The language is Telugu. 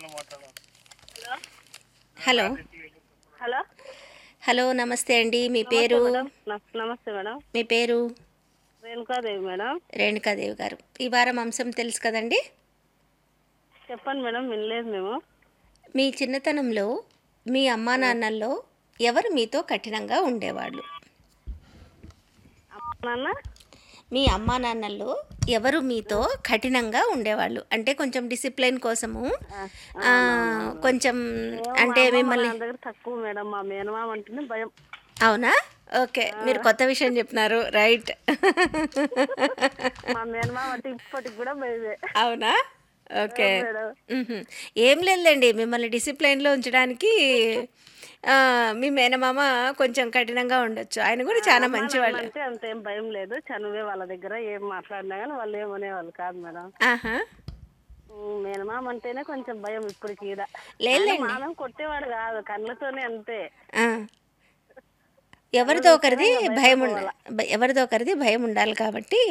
హలో హలో హలో నమస్తే అండి మీ పేరు మేడం న- నమస్తే మేడం మీ పేరు రేణుకాదేవి మేడం రేణుకాదేవి గారు ఈ వారం అంశం తెలుసు కదండి చెప్పండి మేడం వినలేదు మేము మీ చిన్నతనంలో మీ అమ్మా నాన్నల్లో ఎవరు మీతో కఠినంగా ఉండేవాళ్ళు అమ్మ నాన్న మీ అమ్మా నాన్నల్లో ఎవరు మీతో కఠినంగా ఉండేవాళ్ళు అంటే కొంచెం డిసిప్లిన్ కోసము ఆ, కొంచెం అంటే మా అమ్మ, మా మిమ్మల్ని నాన్న దగ్గర తక్కువ మేడం మా మేనమామ అంటేనే భయం అవునా ఓకే మీరు కొత్త విషయం చెప్తున్నారు రైట్ మా మేనమామ అంటే ఇప్పటికి కూడా భయమే అవునా ఓకే మేడం మ్హూ. ఏం లేదులేండి మిమ్మల్ని డిసిప్లైన్లో ఉంచడానికి ఆ, మీ మేనమామ కొంచెం కఠినంగా ఉండొచ్చు ఆయన కూడా చాలా మంచివాళ్ళు అంటే అంతేం భయం లేదు చనువే వాళ్ళ దగ్గర ఏం మాట్లాడినా కానీ వాళ్ళు ఏమనేవాళ్ళు కాదు మేడం ఆహా ఉమ్, మేనమామ అంటేనే కొంచెం భయం ఇప్పటికి ఈడ లేదులేండి మానం కొట్టేవాడు కాదు కళ్ళతోనే అంతే ఆ. ఎవరిదో ఒకరిది భయం ఉండ ఎవరిదో ఒకరిది భయం ఉండాలి కాబట్టి